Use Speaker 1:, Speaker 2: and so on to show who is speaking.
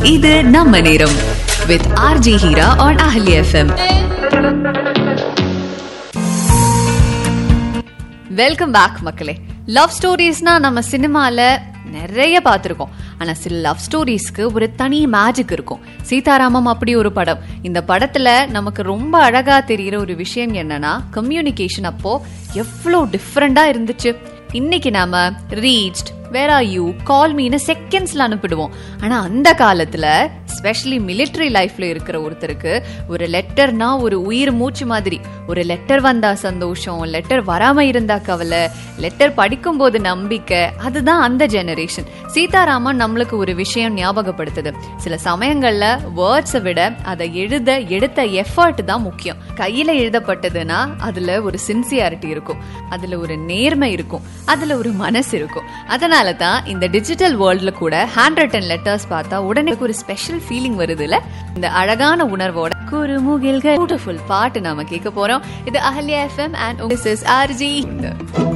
Speaker 1: இது நம்ம நேரம் with RJ Heera on Ahali FM welcome back மக்களே லவ் ஸ்டோரிஸ்னா நம்ம சினிமால நிறைய பார்த்துருக்கோம் ஆனா சில லவ் ஸ்டோரிஸ்க்கு ஒரு தனி மேஜிக் இருக்கும் சீதாராமம் அப்படி ஒரு படம் இந்த படத்துல நமக்கு ரொம்ப அழகா தெரியிற ஒரு விஷயம் என்னன்னா கம்யூனிகேஷன் அப்போ எவ்வளோ டிஃப்ரெண்டா இருந்துச்சு இன்னைக்கு நாம reached where are you call மீன்னு செகண்ட்ஸ்ல அனுப்பிடுவோம் ஆனா அந்த காலத்துல ஸ்பெஷலி மிலிட்டரி லைஃப்ல இருக்கிற ஒருத்தருக்கு ஒரு லெட்டர்னா ஒரு உயிர் மூச்சு மாதிரி ஒரு லெட்டர் வந்தா சந்தோஷம் லெட்டர் வராம இருந்தா கவலை லெட்டர் படிக்கும் போது நம்பிக்கை அதுதான் அந்த ஜெனரேஷன் சீதாராமன் நம்மளுக்கு ஒரு விஷயம் ஞாபகப்படுத்துது சில சமயங்கள்ல வேர்ட்ஸை விட அதை எழுத எடுத்த எஃபர்ட் தான் முக்கியம் கையில எழுதப்பட்டதுன்னா அதுல ஒரு சின்சியாரிட்டி இருக்கும் அதுல ஒரு நேர்மை இருக்கும் அதுல ஒரு மனசு இருக்கும் அதனால தான் இந்த டிஜிட்டல் வேர்ல்ட்ல கூட ஹேண்ட் ரிட்டன் லெட்டர்ஸ் பார்த்தா உடனே ஒரு ஸ்பெஷல் ஃபீலிங் வருதுல இந்த அழகான உணர்வோட குறுமுகில்கள் பியூட்டிஃபுல் பாட்டு நாம கேட்க போறோம் இது Ahalya FM and this is RJ